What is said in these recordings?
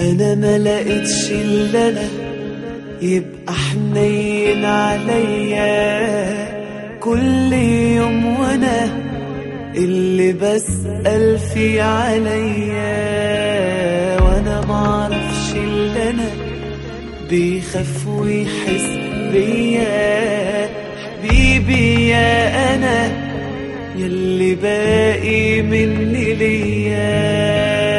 انا ما لقيتش الا انا يبقى حنين عليا كل يوم وانا اللي بسأل فيه عليا وانا معرفش الا انا بيخاف ويحس بيا حبيبي يا انا يلي باقي مني ليا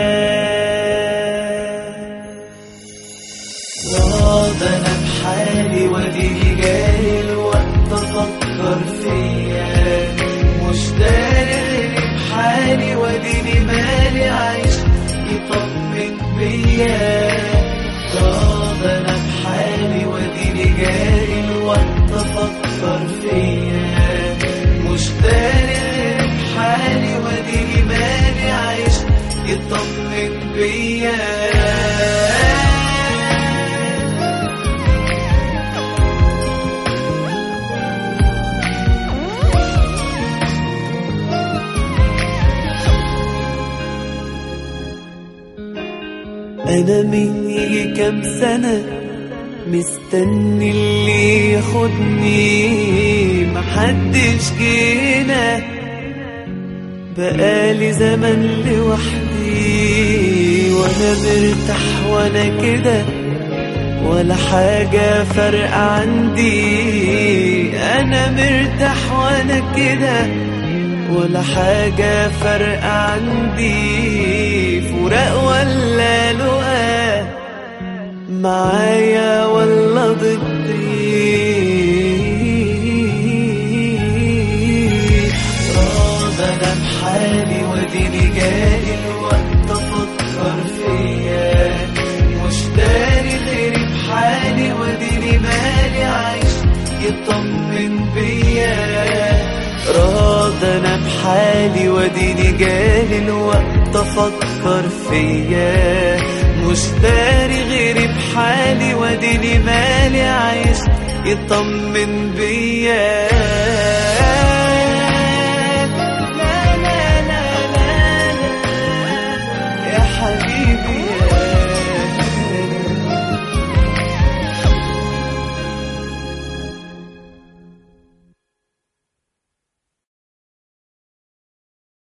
راض انا بحالي واديني جاي الوقت افكر فيا مش داري بحالي واديني مالي عايش يطمن بيا راض انا بحالي واديني جاي الوقت افكر فيا مش داري بحالي واديني مالي عايش يطمن بيا أنا من يجي كام سنة مستني اللي ياخدني محدش جينا بقالي زمن لوحدي وانا مرتاح وانا كده ولا حاجة فرق عندي انا مرتاح وانا كده ولا حاجة فرق عندي فراق ولا لقاء معايا ولا ضدي راض انا بحالي واديني جالي الوقت افكر فيا مش داري غيري بحالي واديني مالي عايش يطمن بيا راض انا بحالي واديني جالي الوقت افكر فيا مش داري غيري بحالي واديني مالي عايش يطمن بيا